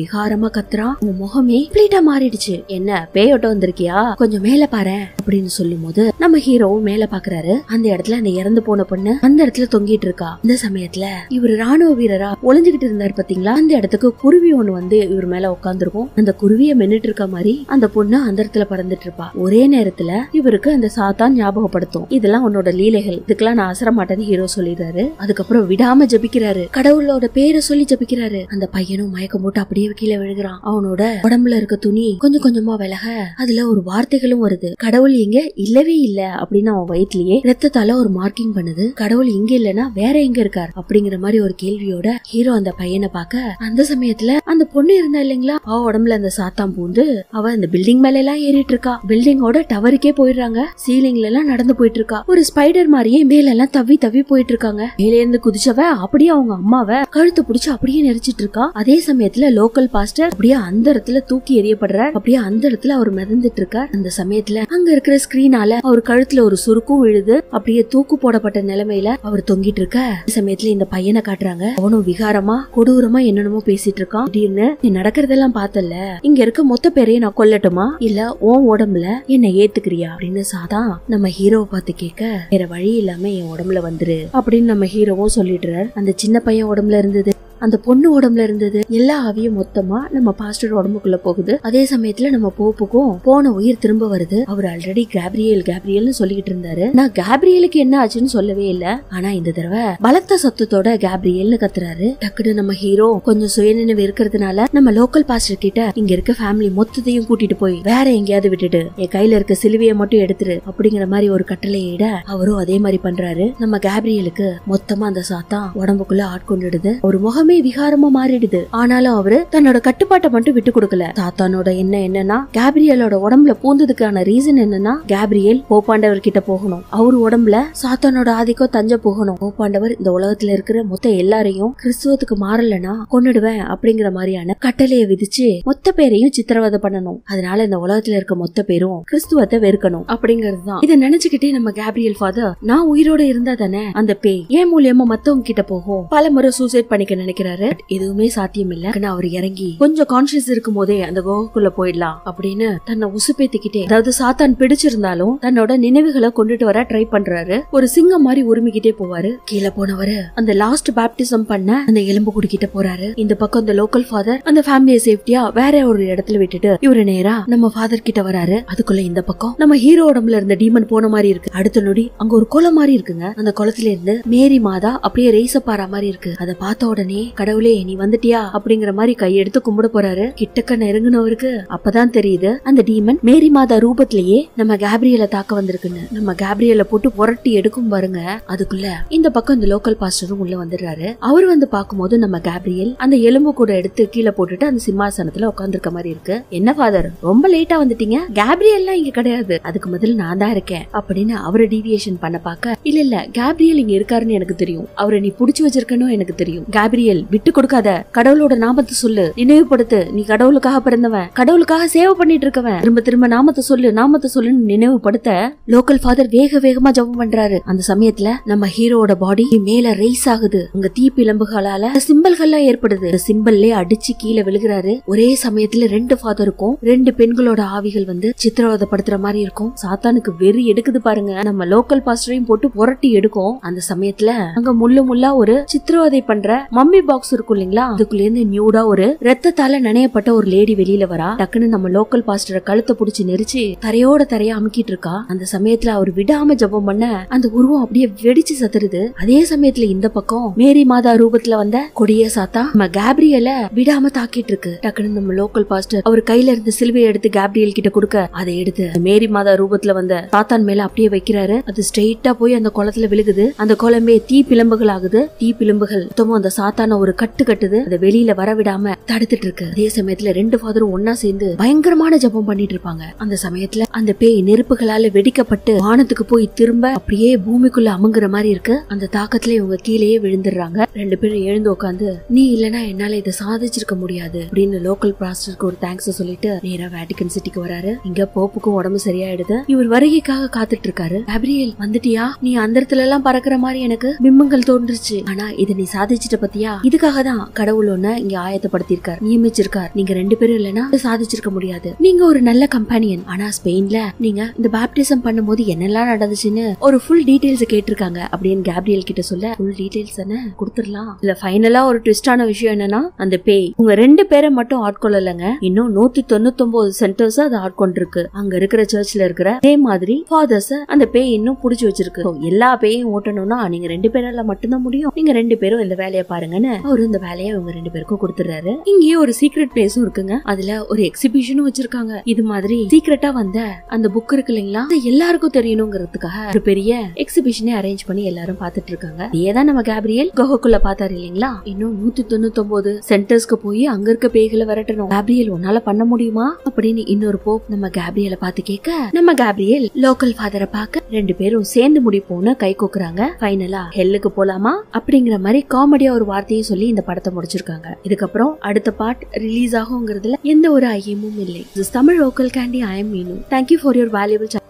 விகாரமா கத்துறான் உன் முகமே கம்ப்ளீட்டா மாறிடுச்சு என்ன பேயோட்ட வந்திருக்கியா கொஞ்சம் மேல பாரு அப்படின்னு சொல்லும் போது நம்ம ஹீரோவும் மேல பாக்குறாரு அந்த இடத்துல அந்த இறந்து போன பொண்ணு அந்த இடத்துல தொங்கிட்டு இருக்கா இந்த சமயத்துல இவர் ராணுவ வீரரா ஒளிஞ்சுகிட்டு இருந்தாரு பாத்தீங்களா அந்த இடத்துக்கு குருவி ஒண்ணு வந்து இவர் மேல உட்காந்துருக்கும் அந்த குருவிய மென்னுட்டு இருக்க மாதிரி அந்த பொண்ணு அந்த இடத்துல பறந்துட்டு இருப்பா ஒரே நேரத்துல இவருக்கு அந்த சாத்தான் ஞாபகப்படுத்தும் இதெல்லாம் உன்னோட லீலைகள் இதுக்கெல்லாம் நான் அசர மாட்டேன்னு ஹீரோ சொல்லிடுறாரு அதுக்கப்புறம் விடாம ஜபிக்கிறாரு கடவுளோட பேரை சொல்லி ஜபிக்கிறாரு அந்த பையனும் மயக்கம் போட்டு அப்படியே கீழே விழுகிறான் அவனோட உடம்புல இருக்க துணி கொஞ்சம் கொஞ்சமா விலக அதுல ஒரு வார்த்தைகளும் வருது கடவுள் இங்க இல்லவே இல்ல அப்படின்னு அவன் வயிற்றுலயே ரத்தத்தால ஒரு மார்க்கிங் பண்ணுது கடவுள் இங்க இல்லனா வேற எங்க இருக்கார் அப்படிங்கிற மாதிரி ஒரு கேள்வியோட ஹீரோ அந்த பையனை பார்க்க அந்த சமயத்துல அந்த பொண்ணு இருந்தா இல்லைங்களா அவ உடம்புல அந்த சாத்தாம் பூந்து அவ அந்த பில்டிங் மேல எல்லாம் ஏறிட்டு இருக்கா பில்டிங்கோட டவருக்கே போயிடுறாங்க சீலிங்ல எல்லாம் நடந்து போயிட்டு இருக்கா ஒரு ஸ்பைடர் மாதிரியே மேல எல்லாம் தவி தவி போயிட்டு இருக்காங்க மேல இருந்து குதிச்சவ அப்படியே அவங்க அம்மாவை கழுத்து பிடிச்சு அப்படியே நெரிச்சிட்டு இருக்கா அதே சமயத்துல லோக்கல் பாஸ்டர் அப்படியே அந்த இடத்துல தூக்கி எறியப்படுறார் அப்படியே அந்த இடத்துல அவர் மிதந்துட்டு இருக்கார் அந்த சமயத்துல அங்க இருக்கிற ஸ்கிரீனால அவர் கழுத்துல ஒரு சுருக்கும் விழுது அப்படியே தூக்கு போடப்பட்ட நிலைமையில அவர் தொங்கிட்டு இருக்க இந்த சமயத்துல இந்த பையனை காட்டுறாங்க அவனும் விகாரமா கொடூரமா என்னென்னமோ பேசிட்டு இருக்கான் திடீர்னு நீ நடக்கிறதெல்லாம் பார்த்தல இங்க இருக்க மொத்த பேரையும் நான் கொல்லட்டுமா இல்ல உன் உடம்புல என்ன ஏத்துக்கிறியா அப்படின்னு சாதா நம்ம ஹீரோவை பார்த்து கேட்க வேற வழி இல்லாம என் உடம்புல வந்துரு அப்படின்னு நம்ம ஹீரோவும் சொல்லிடுறார் அந்த சின்ன பையன் உடம்புல இருந்தது அந்த பொண்ணு உடம்புல இருந்தது எல்லா ஆவியும் மொத்தமா நம்ம பாஸ்டர் உடம்புக்குள்ள போகுது அதே சமயத்துல நம்ம போப்புக்கும் போன உயிர் திரும்ப வருது அவர் ஆல்ரெடி கேப்ரியல் கேப்ரியல்னு சொல்லிட்டு இருந்தாரு நான் கேப்ரியலுக்கு என்ன ஆச்சுன்னு சொல்லவே இல்ல ஆனா இந்த தடவை பலத்த சத்தத்தோட கேப்ரியல்னு கத்துறாரு டக்குனு நம்ம ஹீரோ கொஞ்சம் சுயநினைவு இருக்கிறதுனால நம்ம லோக்கல் பாஸ்டர் கிட்ட இங்க இருக்க ஃபேமிலி மொத்தத்தையும் கூட்டிட்டு போய் வேற எங்கேயாவது விட்டுட்டு என் கையில இருக்க சிலுவையை மட்டும் எடுத்துரு அப்படிங்கிற மாதிரி ஒரு கட்டளையை இட அவரும் அதே மாதிரி பண்றாரு நம்ம கேப்ரியலுக்கு மொத்தமா அந்த சாத்தான் உடம்புக்குள்ள ஆட்கொண்டுடுது ஒரு முகமே விகாரமா மாறிடுது ஆனாலும் அவரு தன்னோட கட்டுப்பாட்டை மட்டும் விட்டு கொடுக்கல சாத்தானோட என்ன என்னன்னா கேப்ரியலோட உடம்புல பூந்ததுக்கான ரீசன் என்னன்னா கேப்ரியல் போப்பாண்டவர் கிட்ட போகணும் அவர் உடம்புல சாத்தானோட ஆதிக்கம் தஞ்ச போகணும் போப்பாண்டவர் இந்த உலகத்துல இருக்கிற மொத்த எல்லாரையும் கிறிஸ்துவத்துக்கு மாறலனா கொன்னுடுவேன் அப்படிங்கிற மாதிரியான கட்டளையை விதிச்சு மொத்த பேரையும் சித்திரவதை பண்ணணும் அதனால இந்த உலகத்துல இருக்க மொத்த பேரும் கிறிஸ்துவத்தை வெறுக்கணும் அப்படிங்கிறது தான் இதை நினைச்சுக்கிட்டே நம்ம கேப்ரியல் ஃபாதர் நான் உயிரோட இருந்தா தானே அந்த பேய் ஏன் மூலியமா மத்தவங்க கிட்ட போகும் பல முறை சூசைட் பண்ணிக்க நினைக்கிறாரு But எதுவுமே சாத்தியம் இல்ல ஆனா அவர் இறங்கி கொஞ்சம் கான்சியஸ் இருக்கும் போதே அந்த குகைக்குள்ள போயிடலாம் அப்படின்னு தன்னை உசுப்பேத்திக்கிட்டே அதாவது சாத்தான் பிடிச்சிருந்தாலும் தன்னோட நினைவுகளை கொண்டுட்டு வர ட்ரை பண்றாரு ஒரு சிங்கம் மாதிரி உரிமிக்கிட்டே போவாரு கீழே போனவரு அந்த லாஸ்ட் பேப்டிசம் பண்ண அந்த எலும்பு குடிக்கிட்ட போறாரு இந்த பக்கம் அந்த லோக்கல் ஃபாதர் அந்த ஃபேமிலியை சேஃப்டியா வேற ஒரு இடத்துல விட்டுட்டு இவரு நேரா நம்ம ஃபாதர் கிட்ட வராரு அதுக்குள்ள இந்த பக்கம் நம்ம ஹீரோ உடம்புல இருந்த டீமன் போன மாதிரி இருக்கு அடுத்த நொடி அங்க ஒரு குளம் மாதிரி இருக்குங்க அந்த குளத்துல இருந்து மேரி மாதா அப்படியே ரேசப்பாரா மாதிரி இருக்கு அதை பார்த்த உடனே கடவுளே நீ வந்துட்டியா அப்படிங்கிற மாதிரி கையெடுத்து கும்பிட போறாரு கிட்டக்க நெருங்கினவருக்கு அப்பதான் தெரியுது அந்த டீமன் மேரி மாதா ரூபத்திலேயே நம்ம கேப்ரியலை தாக்க வந்திருக்குன்னு நம்ம கேப்ரியலை போட்டு புரட்டி எடுக்கும் பாருங்க அதுக்குள்ள இந்த பக்கம் இந்த லோக்கல் பாஸ்டரும் உள்ள வந்துடுறாரு அவர் வந்து பார்க்கும்போது நம்ம கேப்ரியல் அந்த எலும்பு கூட எடுத்து கீழே போட்டுட்டு அந்த சிம்மாசனத்துல உட்காந்துருக்க மாதிரி இருக்கு என்ன ஃபாதர் ரொம்ப லேட்டா வந்துட்டீங்க கேப்ரியல்லாம் இங்க கிடையாது அதுக்கு முதல்ல நான் தான் இருக்கேன் அப்படின்னு அவரை டீவியேஷன் பண்ண பார்க்க இல்ல இல்ல கேப்ரியல் இங்க இருக்காருன்னு எனக்கு தெரியும் அவரை நீ புடிச்சு வச்சிருக்கணும் எனக்கு தெரியும் கேப்ரியல் விட்டு கொடுக்காத கடவுளோட நாமத்தை சொல்லு நினைவுபடுத்து நீ கடவுளுக்காக பிறந்தவன் கடவுளுக்காக சேவை பண்ணிட்டு இருக்கவன் திரும்ப திரும்ப நாமத்தை சொல்லு நாமத்தை சொல்லுன்னு நினைவுபடுத்த லோக்கல் ஃபாதர் வேக வேகமா ஜெபம் பண்றாரு அந்த சமயத்துல நம்ம ஹீரோவோட பாடி மேல ரைஸ் ஆகுது அங்க தீப்பிழம்புகளால சிம்பல்கள்லாம் ஏற்படுது அந்த சிம்பல்லே அடிச்சு கீழே விழுகிறாரு ஒரே சமயத்துல ரெண்டு ஃபாதருக்கும் ரெண்டு பெண்களோட ஆவிகள் வந்து சித்திரவதைப்படுத்துற மாதிரி இருக்கும் சாத்தானுக்கு வெறி எடுக்குது பாருங்க நம்ம லோக்கல் பாஸ்டரையும் போட்டு புரட்டி எடுக்கும் அந்த சமயத்துல அங்க முள்ளு முள்ளா ஒரு சித்திரவதை பண்ற மம்மி பாக்ஸ் இருக்கும் இல்லைங்களா அதுக்குள்ள இருந்து நியூடா ஒரு ரத்தத்தால நனையப்பட்ட ஒரு லேடி வெளியில வரா டக்குன்னு நம்ம லோக்கல் பாஸ்டரை கழுத்தை புடிச்சு நெரிச்சு தரையோட தரையா அமுக்கிட்டு இருக்கா அந்த சமயத்துல அவர் விடாம ஜெபம் பண்ண அந்த உருவம் அப்படியே வெடிச்சு சத்துருது அதே சமயத்துல இந்த பக்கம் மேரி மாதா ரூபத்துல வந்த கொடிய சாத்தா நம்ம கேப்ரியல விடாம தாக்கிட்டு இருக்கு டக்குன்னு நம்ம லோக்கல் பாஸ்டர் அவர் கையில இருந்து சிலுவையை எடுத்து கேப்ரியல் கிட்ட கொடுக்க அதை எடுத்து மேரி மாதா ரூபத்துல வந்த சாத்தான் மேல அப்படியே வைக்கிறாரு அது ஸ்ட்ரெயிட்டா போய் அந்த குளத்துல விழுகுது அந்த குளமே தீ பிளம்புகள் ஆகுது தீ பிளம்புகள் மொத்தமும் அந்த சாத்தான ஒரு கட்டு கட்டுது அதை வெளியில வர விடாம தடுத்துட்டு இருக்கு அதே சமயத்துல ரெண்டு ஃபாதரும் ஒன்னா சேர்ந்து பயங்கரமான ஜெபம் பண்ணிட்டு இருப்பாங்க அந்த சமயத்துல அந்த பேய் நெருப்புகளால வெடிக்கப்பட்டு வானத்துக்கு போய் திரும்ப அப்படியே பூமிக்குள்ள அமுங்குற மாதிரி இருக்கு அந்த தாக்கத்துல இவங்க கீழேயே விழுந்துடுறாங்க ரெண்டு பேரும் எழுந்து உட்காந்து நீ இல்லனா என்னால இதை சாதிச்சிருக்க முடியாது அப்படின்னு லோக்கல் பாஸ்டருக்கு ஒரு தேங்க்ஸ் சொல்லிட்டு நேரா வேட்டிகன் சிட்டிக்கு வராரு இங்க போப்புக்கும் உடம்பு சரியாயிடுது இவர் வருகைக்காக காத்துட்டு இருக்காரு கேப்ரியல் வந்துட்டியா நீ அந்த இடத்துல எல்லாம் பறக்குற மாதிரி எனக்கு பிம்பங்கள் தோன்றுச்சு ஆனா இதை நீ சாதிச்சிட்ட பத்தியா இதுக்காக தான் கடவுள் ஒண்ண இங்க ஆயத்தப்படுத்திருக்கார் நியமிச்சிருக்கார் நீங்க ரெண்டு பேரும் இல்லனா இதை சாதிச்சிருக்க முடியாது நீங்க ஒரு நல்ல கம்பானியன் ஆனா ஸ்பெயின்ல நீங்க இந்த பேப்டிசம் பண்ணும்போது என்னெல்லாம் நடந்துச்சுன்னு ஒரு ஃபுல் டீடைல்ஸ் கேட்டிருக்காங்க அப்படின்னு கேப்ரியல் கிட்ட சொல்ல ஃபுல் டீடைல்ஸ் என்ன கொடுத்துடலாம் இல்ல ஃபைனலா ஒரு ட்விஸ்டான விஷயம் என்னன்னா அந்த பேய் உங்க ரெண்டு பேரை மட்டும் ஆட்கொள்ளலங்க இன்னும் நூத்தி தொண்ணூத்தி ஒன்பது சென்டர்ஸ் அது ஆட்கொண்டிருக்கு அங்க இருக்கிற சர்ச்ல இருக்கிற அதே மாதிரி ஃபாதர்ஸ் அந்த பேய் இன்னும் புடிச்சு வச்சிருக்கு So, எல்லா பேயும் ஓட்டணும்னா நீங்க ரெண்டு பேரால மட்டும்தான் முடியும் நீங்க ரெண்டு பேரும் இந்த வேலையை பாருங்கன்னு அவரு இந்த வேலையை இவங்க ரெண்டு பேருக்கும் கொடுத்துறாரு இங்கேயே ஒரு சீக்ரெட் பிளேஸும் இருக்குங்க அதுல ஒரு எக்ஸிபிஷனும் வச்சிருக்காங்க இது மாதிரி சீக்ரெட்டா வந்த அந்த புக் இருக்கு இல்லைங்களா அது எல்லாருக்கும் தெரியணுங்கிறதுக்காக ஒரு பெரிய எக்ஸிபிஷனே அரேஞ்ச் பண்ணி எல்லாரும் பாத்துட்டு இருக்காங்க ஏதான் நம்ம கேப்ரியல் குகைக்குள்ள பார்த்தாரு இல்லைங்களா இன்னும் நூத்தி தொண்ணூத்தி ஒன்பது சென்டர்ஸ்க்கு போய் அங்க இருக்க பேய்களை விரட்டணும் கேப்ரியல் உன்னால பண்ண முடியுமா அப்படின்னு இன்னொரு போப் நம்ம கேப்ரியலை பார்த்து கேட்க நம்ம கேப்ரியல் லோக்கல் ஃபாதரை பார்க்க ரெண்டு பேரும் சேர்ந்து முடிப்போம்னு கை கோக்குறாங்க ஃபைனலா ஹெல்லுக்கு போலாமா அப்படிங்கிற மாதிரி காமெடியா ஒரு வார்த்தையை சொல்லி இந்த படத்தை முடிச்சிருக்காங்க இதுக்கப்புறம் அடுத்த பார்ட் ரிலீஸ் ஆகுங்கிறதுல எந்த ஒரு ஐயமும் இல்லை This Tamil local candy I am Meenu thank you for your valuable